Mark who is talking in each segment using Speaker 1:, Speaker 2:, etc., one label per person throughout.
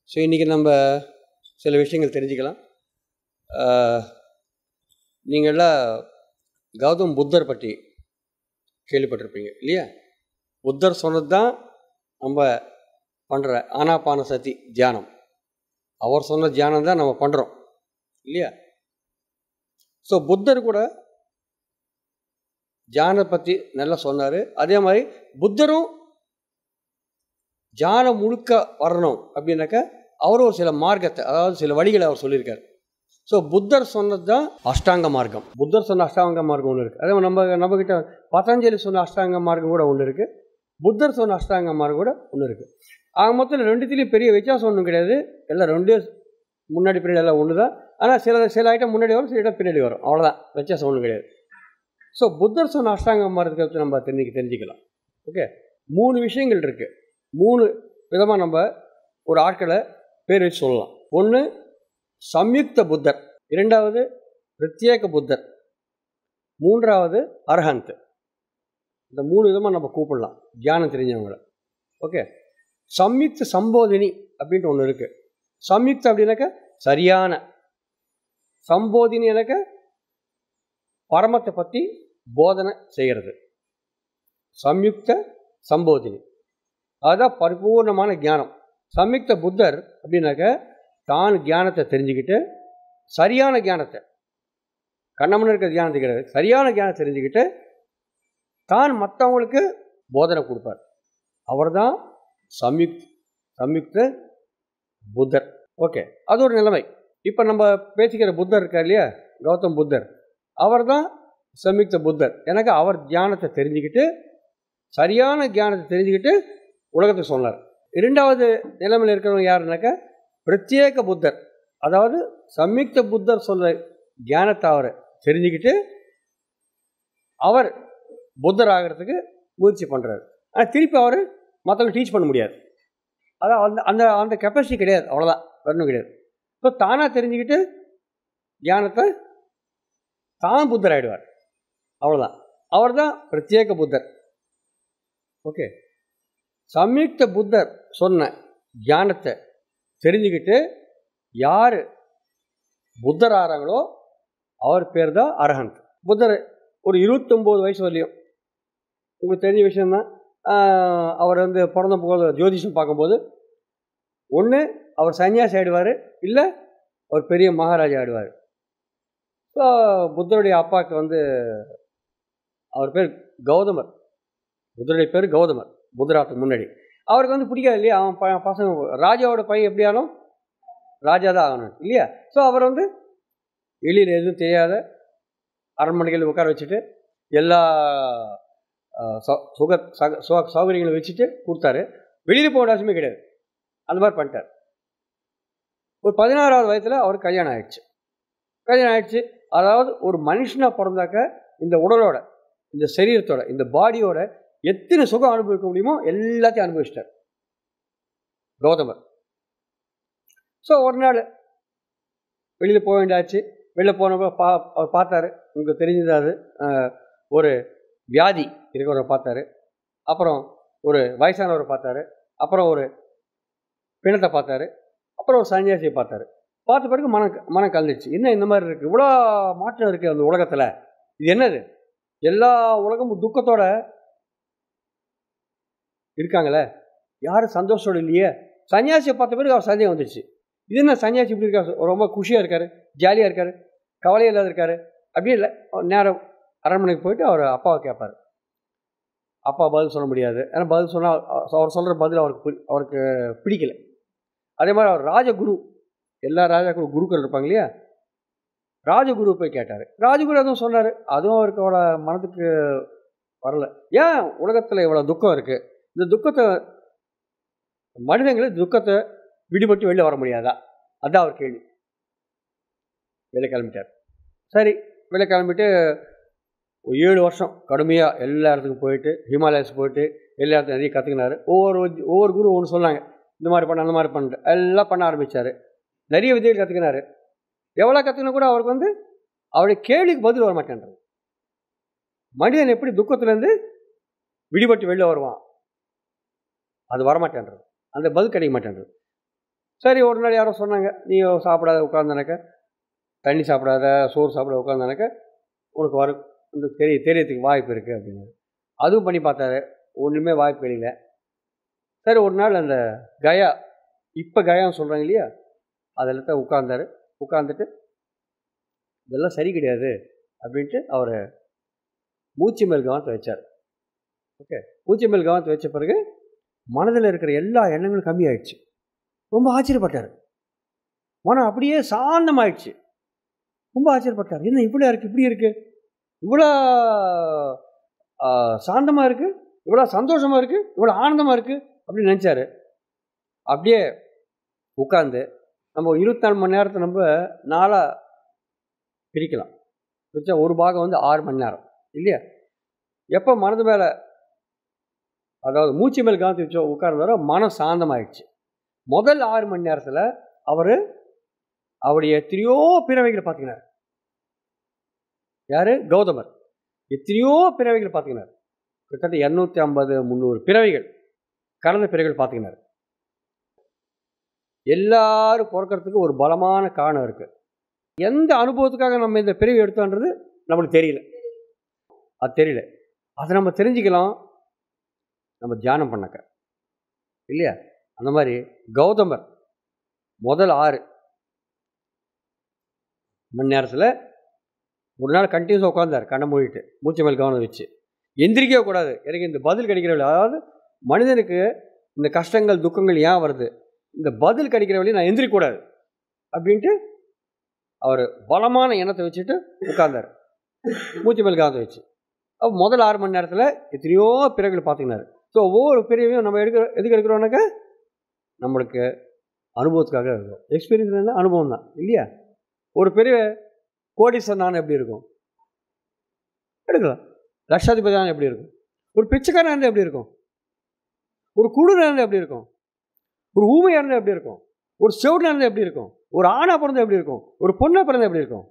Speaker 1: so இன்றைக்கி நம்ம சில விஷயங்கள் தெரிஞ்சுக்கலாம் நீங்கள்லாம் கௌதம் புத்தர் பற்றி கேள்விப்பட்டிருப்பீங்க இல்லையா புத்தர் சொன்னது தான் நம்ம பண்ணுற ஆனாபான சதி தியானம் அவர் சொன்ன தியானம் தான் நம்ம பண்ணுறோம் இல்லையா ஸோ புத்தர் கூட தியானம் பற்றி நல்லா சொன்னார் அதே மாதிரி புத்தரும் தியானம் முழுக்க வரணும் அப்படின்னாக்கா அவரும் ஒரு சில மார்க்கத்தை அதாவது சில வழிகளை அவர் சொல்லியிருக்காரு ஸோ புத்தர் சொன்னது தான் அஷ்டாங்க மார்க்கம் புத்தர் சொன்ன அஷ்டாங்க மார்க்கம் ஒன்று இருக்குது அதே மாதிரி நம்ம நம்மக்கிட்ட பதஞ்சலி சொன்ன அஷ்டாங்க மார்க்கம் கூட ஒன்று இருக்குது புத்தர் சொன்ன அஷ்டாங்க மார்க்கம் கூட ஒன்று இருக்குது ஆக மொத்தம் ரெண்டுத்துலேயும் பெரிய வித்தியாசம் ஒன்றும் கிடையாது எல்லாம் ரெண்டே முன்னாடி பின்னாடி எல்லாம் ஒன்று தான் ஆனால் சில சில ஐட்டம் முன்னாடி வரும் சில ஐட்டம் பின்னாடி வரும் அவ்வளோதான் வித்தியாசம் ஒன்றும் கிடையாது ஸோ புத்தர் சொன்ன அஷ்டாங்க மார்க்கத்தை வச்சு நம்ம தெரிஞ்சுக்க தெரிஞ்சுக்கலாம் ஓகே மூணு விஷயங்கள் இருக்குது மூணு விதமாக நம்ம ஒரு ஆட்களை பேர் வச்சு சொல்லலாம் ஒன்று சம்யுக்த புத்தர் இரண்டாவது பிரத்யேக புத்தர் மூன்றாவது அரஹந்த் இந்த மூணு விதமாக நம்ம கூப்பிடலாம் தியானம் தெரிஞ்சவங்கள ஓகே சம்யுக்த சம்போதினி அப்படின்ட்டு ஒன்று இருக்குது சம்யுக்த அப்படின்னாக்க சரியான சம்போதினினாக்க பரமத்தை பற்றி போதனை செய்கிறது சம்யுக்த சம்போதினி அதுதான் பரிபூர்ணமான ஞானம் சம்யுக்த புத்தர் அப்படின்னாக்க தான் தியானத்தை தெரிஞ்சுக்கிட்டு சரியான தியானத்தை கண்ணமன் இருக்கிற தியானத்தை கிடையாது சரியான தியானத்தை தெரிஞ்சுக்கிட்டு தான் மற்றவங்களுக்கு போதனை கொடுப்பார் அவர் தான் சம்யுக் சம்யுக்த புத்தர் ஓகே அது ஒரு நிலைமை இப்போ நம்ம பேசிக்கிற புத்தர் இருக்கார் இல்லையா கௌதம் புத்தர் அவர் தான் சம்யுக்த புத்தர் எனக்கு அவர் தியானத்தை தெரிஞ்சுக்கிட்டு சரியான தியானத்தை தெரிஞ்சுக்கிட்டு உலகத்தை சொன்னார் இரண்டாவது நிலைமையில் இருக்கிறவங்க யாருனாக்கா பிரத்யேக புத்தர் அதாவது சம்யுக்த புத்தர் சொல்ற தியானத்தை அவர் தெரிஞ்சுக்கிட்டு அவர் புத்தர் ஆகிறதுக்கு முயற்சி பண்ணுறாரு ஆனால் திருப்பி அவர் மற்றவங்க டீச் பண்ண முடியாது அதான் அந்த அந்த அந்த கெப்பாசிட்டி கிடையாது அவ்வளோதான் வரணும் கிடையாது இப்போ தானாக தெரிஞ்சுக்கிட்டு தியானத்தை தான் புத்தர் ஆகிடுவார் அவ்வளோதான் அவர் தான் பிரத்யேக புத்தர் ஓகே சம்யுக்த புத்தர் சொன்ன தியானத்தை தெரிஞ்சுக்கிட்டு யார் புத்தர் ஆகிறாங்களோ அவர் பேர் தான் அரஹந்த் புத்தர் ஒரு இருபத்தொம்போது வயசு வரலையும் உங்களுக்கு தெரிஞ்ச விஷயந்தான் அவர் வந்து பிறந்த போது ஜோதிஷம் பார்க்கும்போது ஒன்று அவர் சன்னியாசி ஆகிடுவார் இல்லை அவர் பெரிய மகாராஜா ஆகிடுவார் ஸோ புத்தருடைய அப்பாவுக்கு வந்து அவர் பேர் கௌதமர் புத்தருடைய பேர் கௌதமர் புத்தராத்துக்கு முன்னாடி அவருக்கு வந்து பிடிக்காது இல்லையா அவன் ப பசங்க ராஜாவோட பையன் எப்படி ஆகணும் ராஜா தான் ஆகணும் இல்லையா ஸோ அவர் வந்து வெளியில் எதுவும் தெரியாத அரண்மனைகள் உட்கார வச்சுட்டு எல்லா சுக சக சுக சௌகரியங்களை வச்சுட்டு கொடுத்தாரு வெளியில் போக அவசியமே கிடையாது அந்த மாதிரி பண்ணிட்டார் ஒரு பதினாறாவது வயதில் அவருக்கு கல்யாணம் ஆயிடுச்சு கல்யாணம் ஆயிடுச்சு அதாவது ஒரு மனுஷனாக பிறந்தாக்க இந்த உடலோட இந்த சரீரத்தோட இந்த பாடியோட எத்தனை சுகம் அனுபவிக்க முடியுமோ எல்லாத்தையும் அனுபவிச்சிட்டார் கௌதமர் ஸோ ஒரு நாள் வெளியில் போக வேண்டியாச்சு வெளில போனப்போ பா அவர் பார்த்தாரு உங்களுக்கு தெரிஞ்சது அது ஒரு வியாதி இருக்கிறவரை பார்த்தாரு அப்புறம் ஒரு வயசானவரை பார்த்தாரு அப்புறம் ஒரு பிணத்தை பார்த்தாரு அப்புறம் ஒரு சன்னியாசியை பார்த்தாரு பார்த்த பிறகு மனம் மனம் கலந்துச்சு என்ன இந்த மாதிரி இருக்குது இவ்வளோ மாற்றம் இருக்குது அந்த உலகத்தில் இது என்னது எல்லா உலகமும் துக்கத்தோட இருக்காங்களே யாரும் சந்தோஷத்தோடு இல்லையே சன்னியாசியை பார்த்த பிறகு அவர் சந்தேகம் வந்துடுச்சு இது என்ன சன்னியாசி இப்படி இருக்காரு ரொம்ப குஷியாக இருக்கார் ஜாலியாக இருக்கார் கவலையே இல்லாத இருக்கார் அப்படி இல்லை நேரம் அரண்மனைக்கு போயிட்டு அவர் அப்பாவை கேட்பார் அப்பா பதில் சொல்ல முடியாது ஏன்னா பதில் சொன்னால் அவர் சொல்கிற பதில் அவருக்கு அவருக்கு பிடிக்கல அதே மாதிரி அவர் ராஜகுரு எல்லா ராஜாக்குரு குருக்கள் இருப்பாங்க இல்லையா ராஜகுரு போய் கேட்டார் ராஜகுரு அதுவும் சொன்னார் அதுவும் அவருக்கு அவளை மனதுக்கு வரல ஏன் உலகத்தில் இவ்வளோ துக்கம் இருக்குது இந்த துக்கத்தை மனிதங்களை துக்கத்தை விடுபட்டு வெளில வர முடியாதா அதான் அவர் கேள்வி வெளில கிளம்பிட்டார் சரி வெளில கிளம்பிட்டு ஒரு ஏழு வருஷம் கடுமையாக எல்லா இடத்துக்கும் போயிட்டு ஹிமாலயஸ் போயிட்டு எல்லா இடத்துக்கும் நிறைய கற்றுக்கினாரு ஒவ்வொரு ஒவ்வொரு குரு ஒன்று சொன்னாங்க இந்த மாதிரி பண்ண அந்த மாதிரி பண்ணிட்டு எல்லாம் பண்ண ஆரம்பித்தார் நிறைய விதைகள் கற்றுக்கினாரு எவ்வளோ கற்றுக்கினா கூட அவருக்கு வந்து அவருடைய கேள்விக்கு பதில் வர மாட்டேன்றது மனிதன் எப்படி துக்கத்துலேருந்து விடுபட்டு வெளில வருவான் அது வரமாட்டேன்றது அந்த பதில் கிடைக்க மாட்டேன்றது சரி ஒரு நாள் யாரோ சொன்னாங்க நீ சாப்பிடாத உட்காந்தானாக்க தண்ணி சாப்பிடாத சோறு சாப்பிட உட்காந்தானாக்க உனக்கு வரும் இந்த தெரிய தெரியறதுக்கு வாய்ப்பு இருக்குது அப்படின்னு அதுவும் பண்ணி பார்த்தாரு ஒன்றுமே வாய்ப்பு இல்லை சரி ஒரு நாள் அந்த கயா இப்போ கயான்னு சொல்கிறாங்க இல்லையா அதில் தான் உட்கார்ந்தாரு உட்காந்துட்டு இதெல்லாம் சரி கிடையாது அப்படின்ட்டு அவர் மூச்சு மேல் கவனத்தை வச்சார் ஓகே மூச்சு மேல் கவனத்தை வச்ச பிறகு மனதில் இருக்கிற எல்லா எண்ணங்களும் கம்மியாயிடுச்சு ரொம்ப ஆச்சரியப்பட்டார் மனம் அப்படியே சாந்தமாயிடுச்சு ரொம்ப ஆச்சரியப்பட்டார் என்ன இவ்வளோ இருக்குது இப்படி இருக்குது இவ்வளோ சாந்தமாக இருக்குது இவ்வளோ சந்தோஷமாக இருக்குது இவ்வளோ ஆனந்தமாக இருக்குது அப்படின்னு நினச்சாரு அப்படியே உட்காந்து நம்ம இருபத்தி நாலு மணி நேரத்தை நம்ம நாளாக பிரிக்கலாம் பிரித்தா ஒரு பாகம் வந்து ஆறு மணி நேரம் இல்லையா எப்போ மனது மேலே அதாவது மூச்சு மேல் கவனத்தை வச்சோ உட்கார்ந்தாரோ மனம் சாந்தமாயிடுச்சு முதல் ஆறு மணி நேரத்தில் அவர் அவருடைய எத்தனையோ பிறவைகளை பார்த்துக்கினார் யார் கௌதமர் எத்தனையோ பிறவைகள் பார்த்துக்கினார் கிட்டத்தட்ட இரநூத்தி ஐம்பது முந்நூறு பிறவைகள் கடந்த பிறவைகள் பார்த்துக்கினார் எல்லாரும் பிறக்கிறதுக்கு ஒரு பலமான காரணம் இருக்குது எந்த அனுபவத்துக்காக நம்ம இந்த பிறவி எடுத்தோன்றது நம்மளுக்கு தெரியல அது தெரியல அதை நம்ம தெரிஞ்சுக்கலாம் நம்ம தியானம் பண்ணக்க இல்லையா அந்த மாதிரி கௌதமர் முதல் ஆறு மணி நேரத்தில் ஒரு நாள் கண்டினியூஸாக உட்காந்தார் கண்ணை மூடிட்டு மூச்சு மேல் கவனம் வச்சு எந்திரிக்கவே கூடாது எனக்கு இந்த பதில் கிடைக்கிற வழி அதாவது மனிதனுக்கு இந்த கஷ்டங்கள் துக்கங்கள் ஏன் வருது இந்த பதில் கிடைக்கிற வழி நான் எந்திரிக்கக்கூடாது அப்படின்ட்டு அவர் பலமான எண்ணத்தை வச்சுட்டு உட்கார்ந்தார் மூச்சு மேல் கவனத்தை வச்சு அப்போ முதல் ஆறு மணி நேரத்தில் எத்தனையோ பிறகுகள் பார்த்துக்கினாரு ஸோ ஒவ்வொரு பிறவையும் நம்ம எடுக்கிற எதுக்கு எடுக்கிறோம்னாக்கா நம்மளுக்கு அனுபவத்துக்காக இருக்கும் எக்ஸ்பீரியன்ஸ் என்ன அனுபவம் தான் இல்லையா ஒரு பெரிய கோடீஸ்வரனான எப்படி இருக்கும் எடுக்கலாம் லட்சாதிபதியான எப்படி இருக்கும் ஒரு பிச்சைக்காரன் இருந்தால் எப்படி இருக்கும் ஒரு குழுனா இருந்தால் எப்படி இருக்கும் ஒரு ஊமையாக இருந்தால் எப்படி இருக்கும் ஒரு செவிடனா இருந்தால் எப்படி இருக்கும் ஒரு ஆணா பிறந்தா எப்படி இருக்கும் ஒரு பொண்ணா பிறந்தா எப்படி இருக்கும்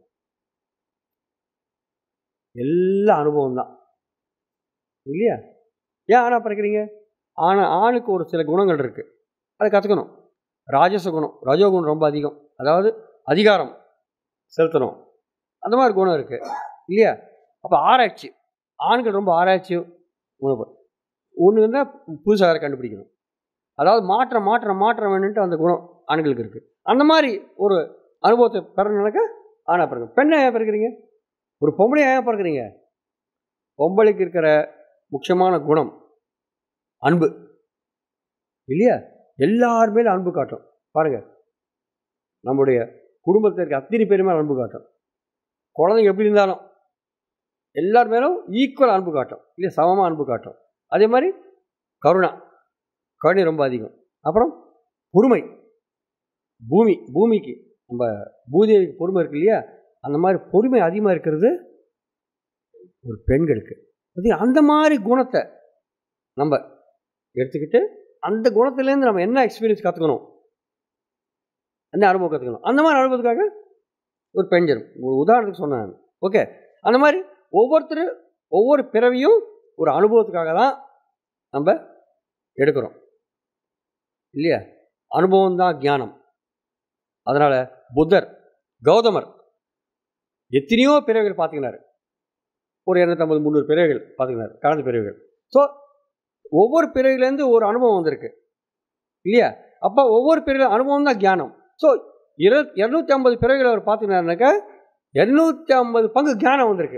Speaker 1: எல்லா அனுபவம் தான் இல்லையா ஏன் ஆணா பிறக்கிறீங்க ஆணா ஆணுக்கு ஒரு சில குணங்கள் இருக்குது அதை கற்றுக்கணும் ராஜச குணம் ரஜோகுணம் ரொம்ப அதிகம் அதாவது அதிகாரம் செலுத்தணும் அந்த மாதிரி குணம் இருக்குது இல்லையா அப்போ ஆராய்ச்சி ஆண்கள் ரொம்ப ஆராய்ச்சி உணவு ஒன்று இருந்தால் புதுசாக வேறு கண்டுபிடிக்கணும் அதாவது மாற்றம் மாற்றம் மாற்றம் வேணுன்ட்டு அந்த குணம் ஆண்களுக்கு இருக்குது அந்த மாதிரி ஒரு அனுபவத்தை பெறணுனாக்கா ஆணாக பிறகு பெண்ணை ஏன் பிறக்கிறீங்க ஒரு பொம்பளையை ஏன் பிறக்கிறீங்க பொம்பளைக்கு இருக்கிற முக்கியமான குணம் அன்பு இல்லையா எல்லார் மேலும் அன்பு காட்டும் பாருங்க நம்முடைய குடும்பத்தில் இருக்க அத்தனை பேருமே அன்பு காட்டும் குழந்தைங்க எப்படி இருந்தாலும் எல்லார் மேலும் ஈக்குவல் அன்பு காட்டும் இல்லையா சமமாக அன்பு காட்டும் அதே மாதிரி கருணா கருணை ரொம்ப அதிகம் அப்புறம் பொறுமை பூமி பூமிக்கு நம்ம பூதேவிக்கு பொறுமை இருக்கு இல்லையா அந்த மாதிரி பொறுமை அதிகமாக இருக்கிறது ஒரு பெண்களுக்கு அது அந்த மாதிரி குணத்தை நம்ம எடுத்துக்கிட்டு அந்த குணத்துலேருந்து நம்ம என்ன எக்ஸ்பீரியன்ஸ் கற்றுக்கணும் என்ன அனுபவம் கற்றுக்கணும் அந்த மாதிரி அனுபவத்துக்காக ஒரு பெண் ஜென்மம் ஒரு உதாரணத்துக்கு சொன்னேன் ஓகே அந்த மாதிரி ஒவ்வொருத்தரும் ஒவ்வொரு பிறவியும் ஒரு அனுபவத்துக்காக தான் நம்ம எடுக்கிறோம் இல்லையா அனுபவம் தான் ஞானம் அதனால் புத்தர் கௌதமர் எத்தனையோ பிறவிகள் பார்த்துக்கினாரு ஒரு இரநூத்தம்பது முந்நூறு பிறவிகள் பார்த்துக்கினாரு கடந்த பிறவிகள் ஸோ ஒவ்வொரு பிறவிலேருந்து ஒரு அனுபவம் வந்திருக்கு இல்லையா அப்போ ஒவ்வொரு பிறவில அனுபவம் தான் ஞானம் ஸோ இரு இரநூத்தி ஐம்பது பிறவிகள் அவர் பார்த்துக்கினாருனாக்கா இரநூத்தி ஐம்பது பங்கு ஞானம் வந்திருக்கு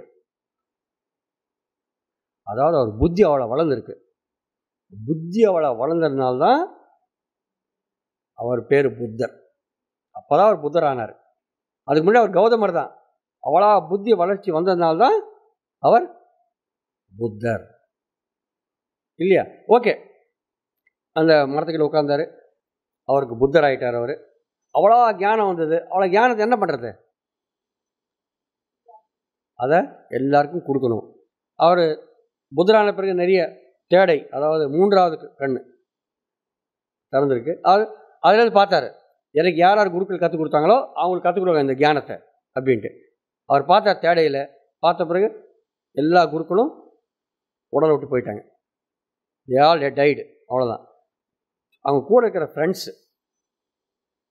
Speaker 1: அதாவது அவர் புத்தி அவ்வளோ வளர்ந்துருக்கு புத்தி அவ்வளோ வளர்ந்ததுனால்தான் அவர் பேர் புத்தர் அப்போ தான் அவர் புத்தர் ஆனார் அதுக்கு முன்னாடி அவர் கௌதமர் தான் அவ்வளோ புத்தி வளர்ச்சி வந்ததுனால்தான் அவர் புத்தர் இல்லையா ஓகே அந்த மரத்துக்கிட்ட உட்காந்தாரு அவருக்கு புத்தர் ஆகிட்டார் அவர் அவ்வளோ ஞானம் வந்தது அவ்வளோ ஞானத்தை என்ன பண்ணுறது அதை எல்லாருக்கும் கொடுக்கணும் அவர் புத்தரான பிறகு நிறைய தேடை அதாவது மூன்றாவது கண் திறந்திருக்கு அது அதில் பார்த்தாரு எனக்கு யார் யார் குருக்கள் கற்றுக் கொடுத்தாங்களோ அவங்களுக்கு கற்றுக் கொடுங்க இந்த ஞானத்தை அப்படின்ட்டு அவர் பார்த்தார் தேடையில் பார்த்த பிறகு எல்லா குருக்களும் உடலை விட்டு போயிட்டாங்க ஏ ஆல் டைடு அவ்வளோதான் அவங்க கூட இருக்கிற ஃப்ரெண்ட்ஸு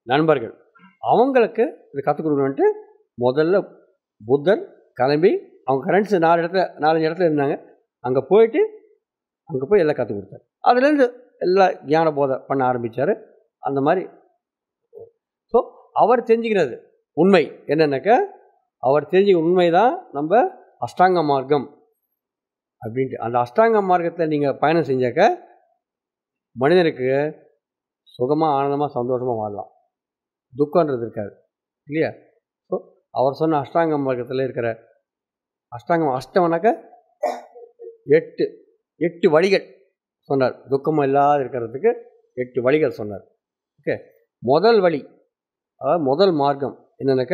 Speaker 1: நண்பர்கள் அவங்களுக்கு இது கற்றுக் கொடுக்கணுன்ட்டு முதல்ல புத்தர் கிளம்பி அவங்க ஃப்ரெண்ட்ஸ் நாலு இடத்துல நாலஞ்சு இடத்துல இருந்தாங்க அங்கே போயிட்டு அங்கே போய் எல்லாம் கற்றுக் கொடுத்தாரு அதுலேருந்து எல்லாம் ஞான போதை பண்ண ஆரம்பித்தார் அந்த மாதிரி ஸோ அவர் தெரிஞ்சுக்கிறது உண்மை என்னென்னாக்கா அவர் தெரிஞ்சுக்க உண்மை தான் நம்ம அஷ்டாங்க மார்க்கம் அப்படின்ட்டு அந்த அஷ்டாங்க மார்க்கத்தில் நீங்கள் பயணம் செஞ்சாக்க மனிதனுக்கு சுகமாக ஆனந்தமாக சந்தோஷமாக வாழலாம் துக்கன்றது இருக்காது இல்லையா ஸோ அவர் சொன்ன அஷ்டாங்க மார்க்கத்தில் இருக்கிற அஷ்டாங்கம் அஷ்டம்னாக்க எட்டு எட்டு வழிகள் சொன்னார் துக்கம் இல்லாத இருக்கிறதுக்கு எட்டு வழிகள் சொன்னார் ஓகே முதல் வழி அதாவது முதல் மார்க்கம் என்னன்னாக்க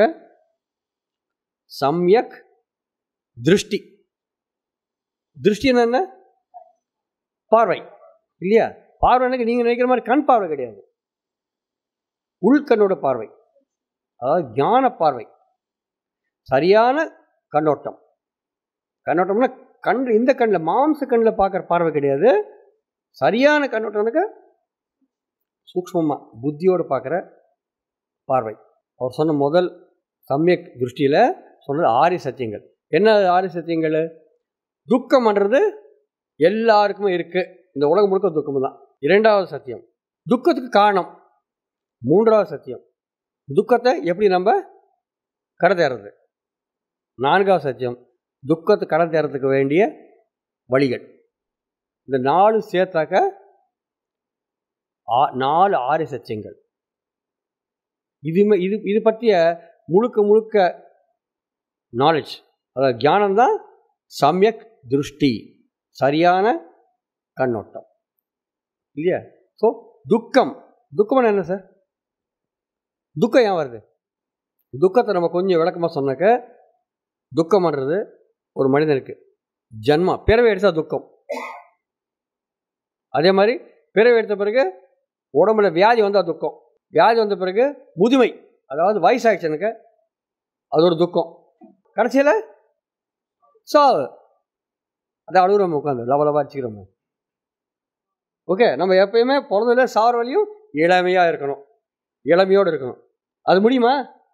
Speaker 1: சம்யக் திருஷ்டி திருஷ்டி என்ன பார்வை இல்லையா பார்வைனாக்க நீங்கள் நினைக்கிற மாதிரி கண் பார்வை கிடையாது உள்கண்ணோட பார்வை அதாவது ஞான பார்வை சரியான கண்ணோட்டம் கண்ணோட்டம்னா கண் இந்த கண்ணில் மாம்ச கண்ணில் பார்க்குற பார்வை கிடையாது சரியான கண்ணோட்டம்னாக்க சூக்ஷ்மமாக புத்தியோடு பார்க்குற பார்வை அவர் சொன்ன முதல் சமயக் திருஷ்டியில் சொன்னது ஆரிய சத்தியங்கள் என்ன ஆரிய சத்தியங்கள் துக்கம்ன்றது எல்லாருக்குமே இருக்குது இந்த உலகம் முழுக்க துக்கம் தான் இரண்டாவது சத்தியம் துக்கத்துக்கு காரணம் மூன்றாவது சத்தியம் துக்கத்தை எப்படி நம்ம கடை தேர்றது நான்காவது சத்தியம் துக்கத்தை கடை தேர்றதுக்கு வேண்டிய வழிகள் இந்த நாலு சேர்த்தாக்க ஆ- நாலு ஆறு சத்தியங்கள் இதுமே இது இது பற்றிய முழுக்க முழுக்க நாலேஜ் அதாவது ஞானம் தான் சமயக் திருஷ்டி சரியான கண்ணோட்டம் இல்லையா ஸோ துக்கம் துக்கம்னா என்ன சார் துக்கம் ஏன் வருது துக்கத்தை நம்ம கொஞ்சம் விளக்கமாக சொன்னாக்க துக்கம்ன்றது ஒரு மனிதனுக்கு ஜன்மா பிறவை எடுத்தா துக்கம் அதே மாதிரி பிறவை எடுத்த பிறகு உடம்புல வியாதி வந்தால் துக்கம் வியாதி வந்த பிறகு முதுமை அதாவது வயசாகிடுச்சு எனக்கு அது ஒரு துக்கம் கடைசியில் சாவு அதை அழுகுறோம் உட்காந்து லவலவா வச்சுக்கிறோம் ஓகே நம்ம எப்பயுமே பிறந்ததுல சாவர வழியும் இளமையாக இருக்கணும் இளமையோடு இருக்கணும் அது முடியுமா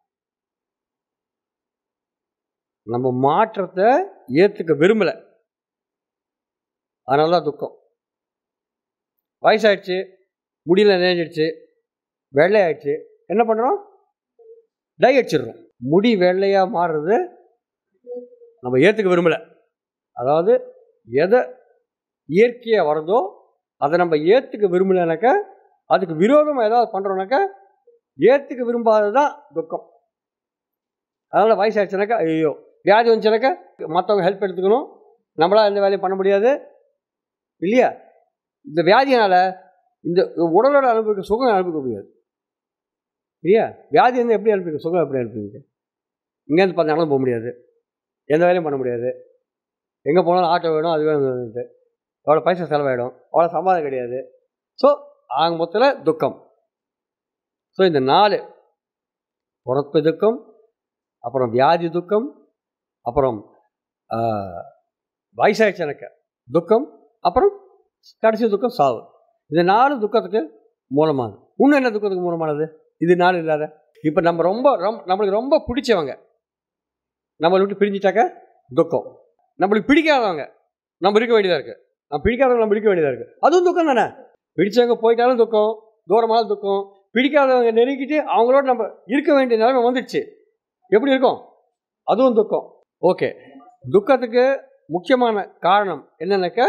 Speaker 1: நம்ம மாற்றத்தை ஏற்றுக்க விரும்பலை அதனால தான் துக்கம் வயசாயிடுச்சு முடியல நேஞ்சிடுச்சு வெள்ளையாயிடுச்சு என்ன பண்ணுறோம் டை அடிச்சிடுறோம் முடி வெள்ளையாக மாறுறது நம்ம ஏற்றுக்க விரும்பலை அதாவது எதை இயற்கையாக வருதோ அதை நம்ம ஏற்றுக்க விரும்பலைனாக்கா அதுக்கு விரோதமாக ஏதாவது பண்ணுறோம்னாக்கா ஏற்றுக்க விரும்பாதது தான் துக்கம் அதனால் வயசாகிடுச்சுனாக்கா ஐயோ வியாதி வந்துச்சுனாக்கா மற்றவங்க ஹெல்ப் எடுத்துக்கணும் நம்மளால் எந்த வேலையும் பண்ண முடியாது இல்லையா இந்த வியாதியினால் இந்த உடலோட அனுபவிக்க சுகம் அனுபவிக்க முடியாது இல்லையா வியாதி வந்து எப்படி அனுப்பிக்க சுகம் எப்படி அனுப்புவீங்க இங்கேருந்து பார்த்தாலும் போக முடியாது எந்த வேலையும் பண்ண முடியாது எங்கே போனாலும் ஆட்டோ வேணும் அது வேணும்ட்டு அவ்வளோ பைசா செலவாயிடும் அவ்வளோ சம்பாதம் கிடையாது ஸோ ஆக மொத்தத்தில் துக்கம் ஸோ இந்த நாலு பிறப்பு துக்கம் அப்புறம் வியாதி துக்கம் அப்புறம் வயசாயிடுச்சு எனக்கு துக்கம் அப்புறம் கடைசி துக்கம் சாவு இந்த நாலு துக்கத்துக்கு மூலமானது இன்னும் என்ன துக்கத்துக்கு மூலமானது இது நாலு இல்லாத இப்போ நம்ம ரொம்ப ரொம்ப நம்மளுக்கு ரொம்ப பிடிச்சவங்க நம்மளை விட்டு பிரிஞ்சிட்டாக்க துக்கம் நம்மளுக்கு பிடிக்காதவங்க நம்ம இருக்க வேண்டியதாக இருக்குது நம்ம பிடிக்காதவங்க நம்ம இருக்க வேண்டியதாக இருக்குது அதுவும் துக்கம் தானே பிடிச்சவங்க போயிட்டாலும் துக்கம் தூரமான துக்கம் பிடிக்காதவங்க நெருங்கிட்டு அவங்களோட நம்ம இருக்க வேண்டிய நிலைமை வந்துடுச்சு எப்படி இருக்கும் அதுவும் துக்கம் ஓகே துக்கத்துக்கு முக்கியமான காரணம் என்னன்னாக்க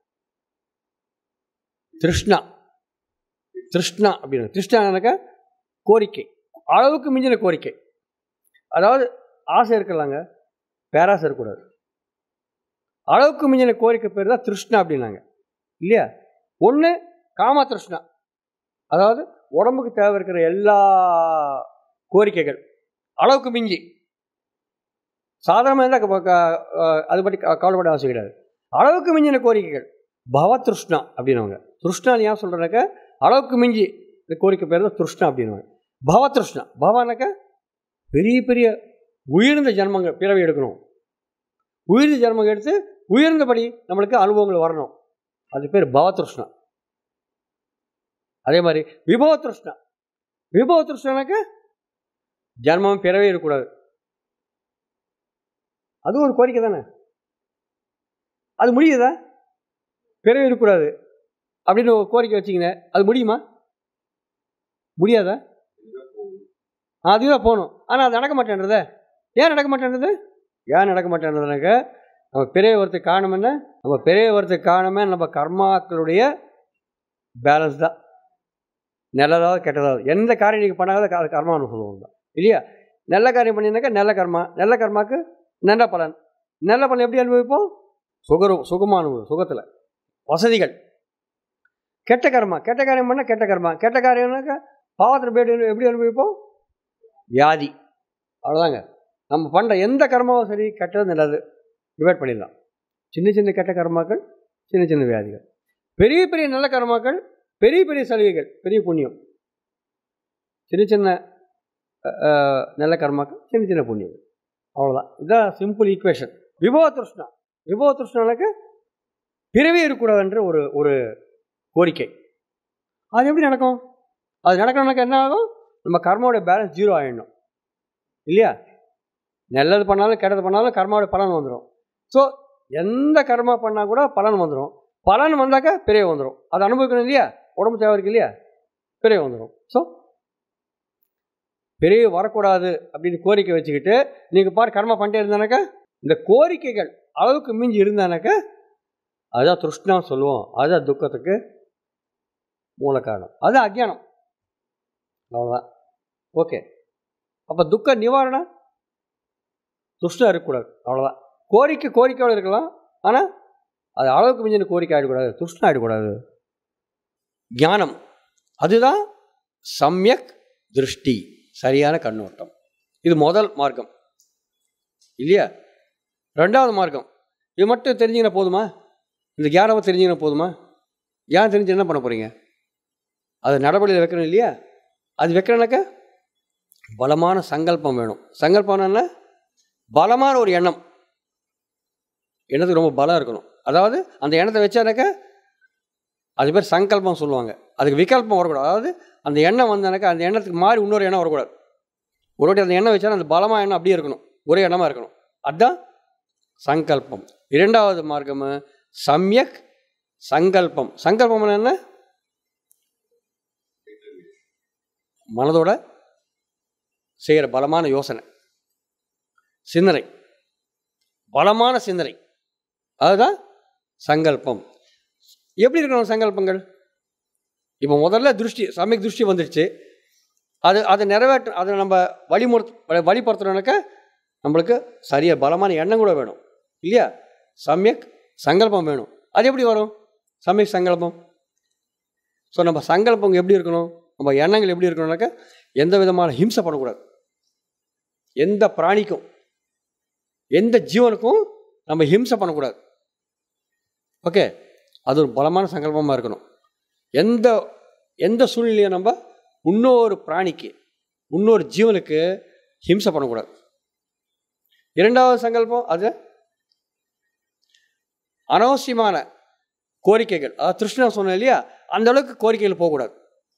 Speaker 1: திருஷ்ணா திருஷ்ணா அப்படின்னு திருஷ்ணானாக்க கோரிக்கை அளவுக்கு மிஞ்சின கோரிக்கை அதாவது ஆசை இருக்கலாங்க பேராசை இருக்கக்கூடாது அளவுக்கு மிஞ்சின கோரிக்கை பேர் தான் திருஷ்ணா அப்படின்னாங்க இல்லையா ஒன்று காம திருஷ்ணா அதாவது உடம்புக்கு தேவை இருக்கிற எல்லா கோரிக்கைகள் அளவுக்கு மிஞ்சி சாதாரணமாக இருந்தால் அது பற்றி க- கவலைப்பட அவசியம் கிடையாது அளவுக்கு மிஞ்சின கோரிக்கைகள் பவ திருஷ்ணா அப்படின்னவங்க திருஷ்ணான்னு ஏன் சொல்கிறனாக்க அளவுக்கு மிஞ்சி இந்த கோரிக்கை பேர் தான் திருஷ்ணா அப்படின்னுவாங்க பவ திருஷ்ணா பவானாக்க பெரிய பெரிய உயர்ந்த ஜென்மங்கள் பிறவி எடுக்கணும் உயர்ந்த ஜென்மங்கள் எடுத்து உயர்ந்தபடி நம்மளுக்கு அனுபவங்கள் வரணும் அது பேர் பவ திருஷ்ணா அதே மாதிரி விபவ திருஷ்ணா விபவ திருஷ்ணனுக்கு ஜன்மம் பிறவே இருக்கக்கூடாது அது ஒரு கோரிக்கை தானே அது முடியுதா பிறவே இருக்கக்கூடாது அப்படின்னு ஒரு கோரிக்கை வச்சிங்க அது முடியுமா முடியாதா அதுதான் போகணும் ஆனால் அது நடக்க மாட்டேன்றத ஏன் நடக்க மாட்டேன்றது ஏன் நடக்க மாட்டேன்றதுனாக்க நம்ம பிறகு வரத்துக்கு காரணம் என்ன நம்ம பிறகு வரத்துக்கு காரணமே நம்ம கர்மாக்களுடைய பேலன்ஸ் தான் நல்லதாவது கெட்டதாவது எந்த காரியம் நீங்கள் பண்ணாத அது கர்மான்னு சொல்லுவாங்க இல்லையா நல்ல காரியம் பண்ணினாக்கா நல்ல கர்மா நல்ல கர்மாக்கு நல்ல பலன் நல்ல பலன் எப்படி அனுபவிப்போம் சுகரு சுகமான சுகத்தில் வசதிகள் கெட்ட கர்மா கெட்ட காரியம் பண்ணால் கெட்ட கர்மா கெட்ட காரியம்னாக்கா பாவத்தில் போய்ட்டு எப்படி அனுபவிப்போம் வியாதி அவ்வளோதாங்க நம்ம பண்ணுற எந்த கர்மாவும் சரி கெட்டது நல்லது டிவைட் பண்ணிடலாம் சின்ன சின்ன கெட்ட கர்மாக்கள் சின்ன சின்ன வியாதிகள் பெரிய பெரிய நல்ல கர்மாக்கள் பெரிய பெரிய சலுகைகள் பெரிய புண்ணியம் சின்ன சின்ன அஹ், நல்ல கர்மாக்கள் சின்ன சின்ன புண்ணியம் அவ்வளோதான் இதுதான் சிம்பிள் ஈக்குவேஷன் விபவ திருஷ்ணா விபவ திருஷ்ணானுக்கு பிறவே இருக்கக்கூடாதுன்ற ஒரு ஒரு கோரிக்கை அது எப்படி நடக்கும் அது நடக்கணும்னாக்க என்ன ஆகும் நம்ம கர்மாவோட பேலன்ஸ் ஜீரோ ஆகிடணும் இல்லையா நல்லது பண்ணாலும் கெட்டது பண்ணாலும் கர்மாவோட பலன் வந்துடும் ஸோ எந்த கர்மா பண்ணால் கூட பலன் வந்துடும் பலன் வந்தாக்கா பிறகு வந்துடும் அது அனுபவிக்கணும் இல்லையா உடம்பு தேவை இருக்கு இல்லையா பிறகு வந்துடும் ஸோ பிறகு வரக்கூடாது அப்படின்னு கோரிக்கை வச்சுக்கிட்டு நீங்கள் பாட்டு கர்மா பண்ணிட்டே இருந்தானாக்கா இந்த கோரிக்கைகள் அளவுக்கு மிஞ்சி இருந்தானாக்கா அதுதான் திருஷ்ணா சொல்லுவோம் அதுதான் துக்கத்துக்கு மூல காரணம் அது அஜ்ஞானம் அவ்வளோதான் ஓகே அப்போ துக்க நிவாரணம் துஷ்டம் இருக்கக்கூடாது அவ்வளோதான் கோரிக்கை கோரிக்கையோடு இருக்கலாம் ஆனால் அது அளவுக்கு மிஞ்சின கோரிக்கை ஆகிடக்கூடாது துஷ்டம் ஆகிடக்கூடாது ஞானம் அதுதான் சம்யக் திருஷ்டி சரியான கண்ணோட்டம் இது முதல் மார்க்கம் இல்லையா ரெண்டாவது மார்க்கம் இது மட்டும் தெரிஞ்சுக்கினா போதுமா இந்த ஞானத்தை தெரிஞ்சுக்கினா போதுமா ஞானம் தெரிஞ்சு என்ன பண்ண போகிறீங்க அது நடைமுறையில் வைக்கணும் இல்லையா அது வைக்கிறனாக்க பலமான சங்கல்பம் வேணும் சங்கல்பம் என்ன பலமான ஒரு எண்ணம் எண்ணத்துக்கு ரொம்ப பலம் இருக்கணும் அதாவது அந்த எண்ணத்தை வச்சானாக்க அது பேர் சங்கல்பம் சொல்லுவாங்க அதுக்கு விகல்பம் வரக்கூடாது அதாவது அந்த எண்ணம் வந்தானாக்கா அந்த எண்ணத்துக்கு மாறி இன்னொரு எண்ணம் வரக்கூடாது ஒரு வாட்டி அந்த எண்ணம் வச்சா அந்த பலமாக எண்ணம் அப்படியே இருக்கணும் ஒரே எண்ணமாக இருக்கணும் அதுதான் சங்கல்பம் இரண்டாவது மார்க்கம் சம்யக் சங்கல்பம் சங்கல்பம் என்ன மனதோட செய்கிற பலமான யோசனை சிந்தனை பலமான சிந்தனை அதுதான் சங்கல்பம் எப்படி இருக்கணும் சங்கல்பங்கள் இப்போ முதல்ல திருஷ்டி சமயக் திருஷ்டி வந்துடுச்சு அது அதை நிறைவேற்ற அதை நம்ம வழிமுறை வழிபடுத்துறோன்னாக்க நம்மளுக்கு சரியாக பலமான எண்ணம் கூட வேணும் இல்லையா சமயக் சங்கல்பம் வேணும் அது எப்படி வரும் சமயக் சங்கல்பம் ஸோ நம்ம சங்கல்பம் எப்படி இருக்கணும் நம்ம எண்ணங்கள் எப்படி இருக்கணும்னாக்க எந்த விதமான ஹிம்சை பண்ணக்கூடாது எந்த பிராணிக்கும் எந்த ஜீவனுக்கும் நம்ம ஹிம்சை பண்ணக்கூடாது ஓகே அது ஒரு பலமான சங்கல்பமாக இருக்கணும் எந்த எந்த சூழ்நிலையும் நம்ம இன்னொரு பிராணிக்கு இன்னொரு ஜீவனுக்கு ஹிம்சை பண்ணக்கூடாது இரண்டாவது சங்கல்பம் அது அனாவசியமான கோரிக்கைகள் அதாவது திருஷ்ணா சொன்னேன் இல்லையா அந்த அளவுக்கு கோரிக்கைகள் போகக்கூடாது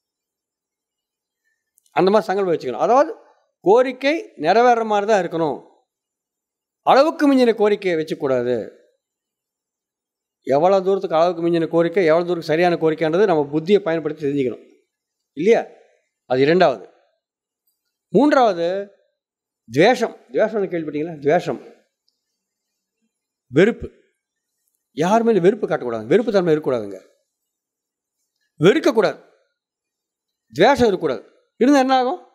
Speaker 1: அந்த மாதிரி சங்கல்பம் வச்சுக்கணும் அதாவது கோரிக்கை நிறைவேற மாதிரி தான் இருக்கணும் அளவுக்கு மிஞ்சின கோரிக்கையை வச்சுக்கூடாது எவ்வளோ தூரத்துக்கு அளவுக்கு மிஞ்சின கோரிக்கை எவ்வளோ தூரத்துக்கு சரியான கோரிக்கைன்றது நம்ம புத்தியை பயன்படுத்தி தெரிஞ்சுக்கணும் இல்லையா அது இரண்டாவது மூன்றாவது துவேஷம் துவேஷம்னு கேள்விப்பட்டீங்களா துவேஷம் வெறுப்பு யார் மேலே வெறுப்பு காட்டக்கூடாது வெறுப்பு தன்மை இருக்கக்கூடாதுங்க வெறுக்கக்கூடாது துவேஷம் இருக்கக்கூடாது இருந்தால் என்ன ஆகும்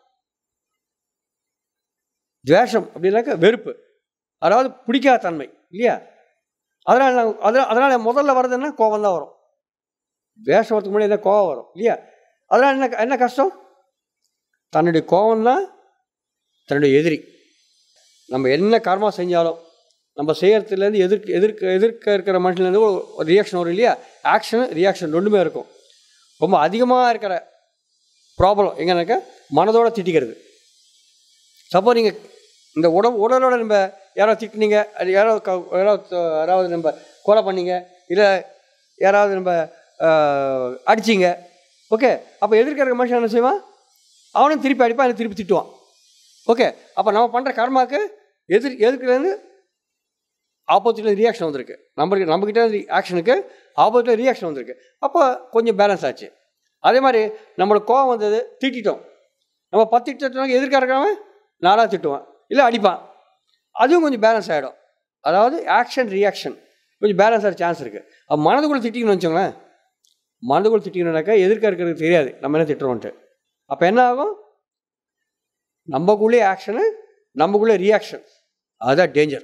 Speaker 1: துவேஷம் அப்படின்னாக்க வெறுப்பு அதாவது பிடிக்காத தன்மை இல்லையா அதனால் நான் அதனால் அதனால் முதல்ல வர்றதுன்னா கோபம் தான் வரும் துவேஷம் வரதுக்கு முன்னாடி என்ன கோபம் வரும் இல்லையா அதனால் என்ன என்ன கஷ்டம் தன்னுடைய கோபம் தான் தன்னுடைய எதிரி நம்ம என்ன கர்மா செஞ்சாலும் நம்ம செய்யறதுலேருந்து எதிர்க்க எதிர்க்க எதிர்க்க இருக்கிற மனுஷன்லேருந்து ஒரு ரியாக்ஷன் வரும் இல்லையா ஆக்ஷன் ரியாக்ஷன் ரெண்டுமே இருக்கும் ரொம்ப அதிகமாக இருக்கிற ப்ராப்ளம் எங்கன்னாக்கா மனதோட திட்டிக்கிறது சப்போ நீங்கள் இந்த உடம்பு உடலோட நம்ம யாராவது திட்டினீங்க அது யாராவது க யாராவது யாராவது நம்ம கொலை பண்ணீங்க இல்லை யாராவது நம்ம அடிச்சிங்க ஓகே அப்போ எதிர்க்கிற மனுஷன் என்ன செய்வான் அவனும் திருப்பி அடிப்பான் அவனும் திருப்பி திட்டுவான் ஓகே அப்போ நம்ம பண்ணுற கர்மாவுக்கு எதிர் எதுக்குலேருந்து ஆப்போசிட்டில் ரியாக்ஷன் வந்திருக்கு நம்மளுக்கு நம்மக்கிட்ட ஆக்ஷனுக்கு ஆப்போசிட்டில் ரியாக்ஷன் வந்திருக்கு அப்போ கொஞ்சம் பேலன்ஸ் ஆச்சு அதே மாதிரி நம்மளுக்கு கோவம் வந்தது திட்டிட்டோம் நம்ம பத்து திட்டோம் எதிர்க்க இருக்கிறவன் நாலாக திட்டுவான் இல்லை அடிப்பான் அதுவும் கொஞ்சம் பேலன்ஸ் ஆகிடும் அதாவது ஆக்ஷன் ரியாக்ஷன் கொஞ்சம் பேலன்ஸ் ஆகிற சான்ஸ் இருக்குது அப்போ மனதுக்குள்ளே திட்டிக்கணும்னு வச்சுங்களேன் மனதுக்குள்ளே திட்டிக்கணும்னாக்கா எதிர்க்க இருக்கிறதுக்கு தெரியாது நம்ம என்ன திட்டுறோன்ட்டு அப்போ என்ன ஆகும் நம்மக்குள்ளே ஆக்ஷனு நம்மக்குள்ளே ரியாக்ஷன் அதுதான் டேஞ்சர்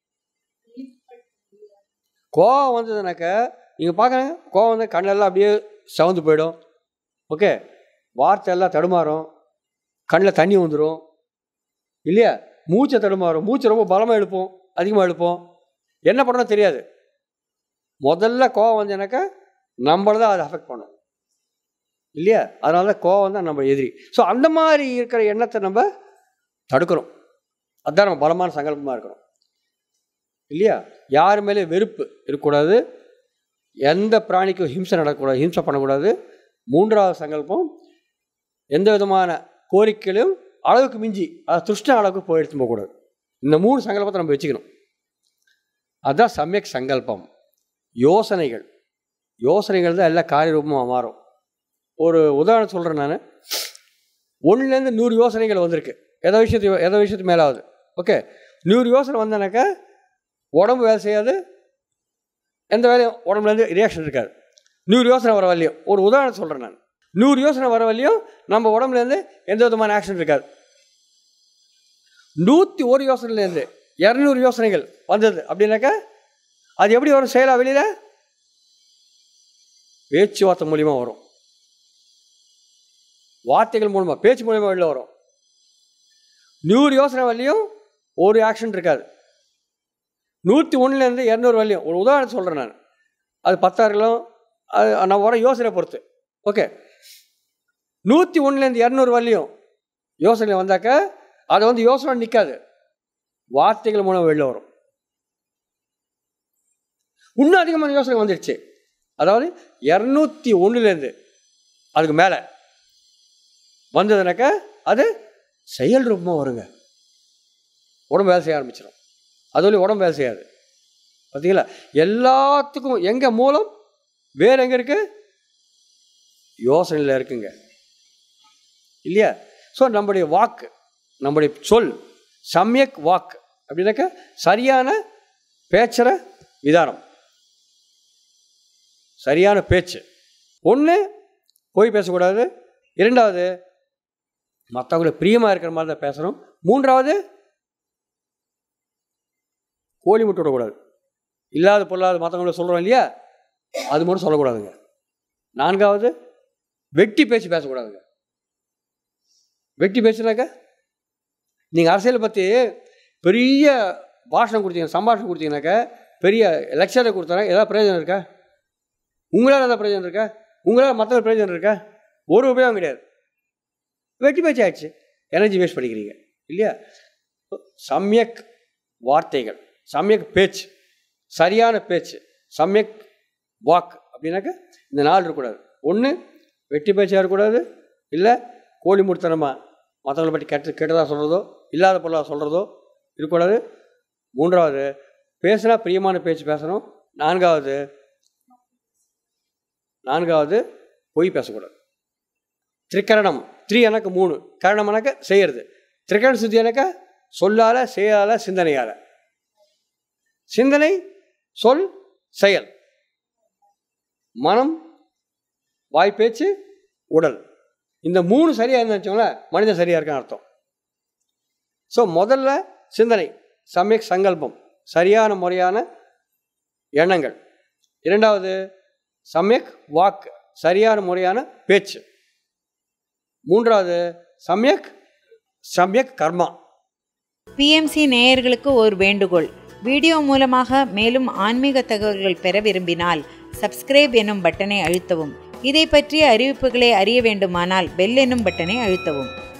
Speaker 1: கோவம் வந்ததுனாக்கா நீங்கள் பார்க்குறேன் கோவம் வந்து கண்ணெல்லாம் அப்படியே சவந்து போயிடும் ஓகே வார்த்தை எல்லாம் தடுமாறும் கண்ணில் தண்ணி வந்துடும் இல்லையா மூச்சை தடுமாறும் மூச்சை ரொம்ப பலமாக எழுப்போம் அதிகமாக எழுப்போம் என்ன பண்ணணும் தெரியாது முதல்ல கோவம் வந்தேனாக்கா நம்மளை தான் அதை அஃபெக்ட் பண்ணும் இல்லையா அதனால தான் கோவம் தான் நம்ம எதிரி ஸோ அந்த மாதிரி இருக்கிற எண்ணத்தை நம்ம தடுக்கிறோம் அதுதான் நம்ம பலமான சங்கல்பமாக இருக்கிறோம் இல்லையா யார் மேலே வெறுப்பு இருக்கக்கூடாது எந்த பிராணிக்கும் ஹிம்சை நடக்கக்கூடாது ஹிம்சை பண்ணக்கூடாது மூன்றாவது சங்கல்பம் எந்த விதமான கோரிக்கையிலும் அளவுக்கு மிஞ்சி அது துஷ்ட அளவுக்கு போய் எடுத்து போகக்கூடாது இந்த மூணு சங்கல்பத்தை நம்ம வச்சுக்கணும் அதுதான் சமயக் சங்கல்பம் யோசனைகள் யோசனைகள் தான் எல்லா காரிய ரூபமாக மாறும் ஒரு உதாரணம் சொல்கிறேன் நான் ஒன்றுலேருந்து நூறு யோசனைகள் வந்திருக்கு எதோ விஷயத்து எதோ விஷயத்து மேலாவது ஓகே நூறு யோசனை வந்தனாக்கா உடம்பு வேலை செய்யாது எந்த வேலையும் உடம்புலேருந்து ரியாக்ஷன் இருக்காது நூறு யோசனை வர வரலையும் ஒரு உதாரணம் சொல்கிறேன் நான் நூறு யோசனை வர வரலையும் நம்ம உடம்புலேருந்து எந்த விதமான ஆக்ஷன் இருக்காது நூற்றி ஒரு யோசனைலேருந்து இரநூறு யோசனைகள் வந்தது அப்படின்னாக்கா அது எப்படி வரும் செயலாக வெளியில் பேச்சுவார்த்தை மூலிமா வரும் வார்த்தைகள் மூலமாக பேச்சு மூலிமா வெளியில் வரும் நூறு யோசனை வரலையும் ஒரு ஆக்ஷன் இருக்காது நூற்றி ஒன்றுலேருந்து இரநூறு வரலையும் ஒரு உதாரணம் சொல்கிறேன் நான் அது பத்தாயிரம் அது நான் வர யோசனை பொறுத்து ஓகே நூற்றி ஒன்றுலேருந்து இரநூறு வரலையும் யோசனை வந்தாக்க அது வந்து யோசனை நிற்காது வார்த்தைகள் மூலம் வெளில வரும் இன்னும் அதிகமான யோசனை வந்துடுச்சு அதாவது இரநூத்தி ஒன்றுலேருந்து அதுக்கு மேலே வந்ததுனாக்கா அது செயல் ரூபமாக வருங்க உடம்பு வேலை செய்ய ஆரம்பிச்சிடும் அதுவரை உடம்பு வேலை செய்யாது பார்த்தீங்களா எல்லாத்துக்கும் எங்கே மூலம் வேறு எங்கே இருக்கு யோசனையில் இருக்குங்க இல்லையா ஸோ நம்முடைய வாக்கு நம்முடைய சொல் சமயக் வாக்கு அப்படின்னாக்கா சரியான பேச்சுற விதானம் சரியான பேச்சு ஒன்று போய் பேசக்கூடாது இரண்டாவது மற்றவங்களை பிரியமாக இருக்கிற மாதிரி தான் பேசணும் மூன்றாவது கோழி முட்டை விடக்கூடாது இல்லாத பொருளாத மற்றவங்கள சொல்கிறோம் இல்லையா அது மட்டும் சொல்லக்கூடாதுங்க நான்காவது வெட்டி பேச்சு பேசக்கூடாதுங்க வெட்டி பேசுனாக்கா நீங்கள் அரசியலை பற்றி பெரிய பாஷணம் கொடுத்தீங்க சம்பாஷணம் கொடுத்தீங்கன்னாக்கா பெரிய லெக்சரை கொடுத்தாங்க ஏதாவது பிரயோஜனம் இருக்கா உங்களால் ஏதாவது பிரயோஜனம் இருக்கா உங்களால் மற்ற பிரயோஜனம் இருக்கா ஒரு உபயோகம் கிடையாது வெட்டி பேச்சு ஆயிடுச்சு எனர்ஜி வேஸ்ட் பண்ணிக்கிறீங்க இல்லையா சமயக் வார்த்தைகள் சமயக் பேச்சு சரியான பேச்சு சமயக் வாக் அப்படின்னாக்கா இந்த நாள் இருக்கக்கூடாது ஒன்று வெட்டி பேச்சாக இருக்கக்கூடாது இல்லை கோழி முடுத்தனமாக மற்றவங்களை பற்றி கெட்ட கெட்டதாக சொல்கிறதோ இல்லாத பொருளாக சொல்கிறதோ இருக்கக்கூடாது மூன்றாவது பேசுனா பிரியமான பேச்சு பேசணும் நான்காவது நான்காவது பொய் பேசக்கூடாது திரிகரணம் த்ரீ எனக்கு மூணு கரணம் எனக்கு செய்யறது திரிகரண சுத்தி எனக்கு சொல்லால செயலால சிந்தனையால சிந்தனை சொல் செயல் மனம் வாய்ப்பேச்சு உடல் இந்த மூணு சரியாக இருந்தா வச்சுக்கோங்களேன் மனிதன் சரியாக இருக்கான்னு அர்த்தம் ஸோ முதல்ல சிந்தனை சமயக் சங்கல்பம் சரியான முறையான எண்ணங்கள் இரண்டாவது சமயக் வாக்கு சரியான முறையான பேச்சு மூன்றாவது சமயக் சமயக் கர்மா
Speaker 2: பிஎம்சி நேயர்களுக்கு ஒரு வேண்டுகோள் வீடியோ மூலமாக மேலும் ஆன்மீக தகவல்கள் பெற விரும்பினால் சப்ஸ்கிரைப் எனும் பட்டனை அழுத்தவும் இதை பற்றிய அறிவிப்புகளை அறிய வேண்டுமானால் பெல் எனும் பட்டனை அழுத்தவும்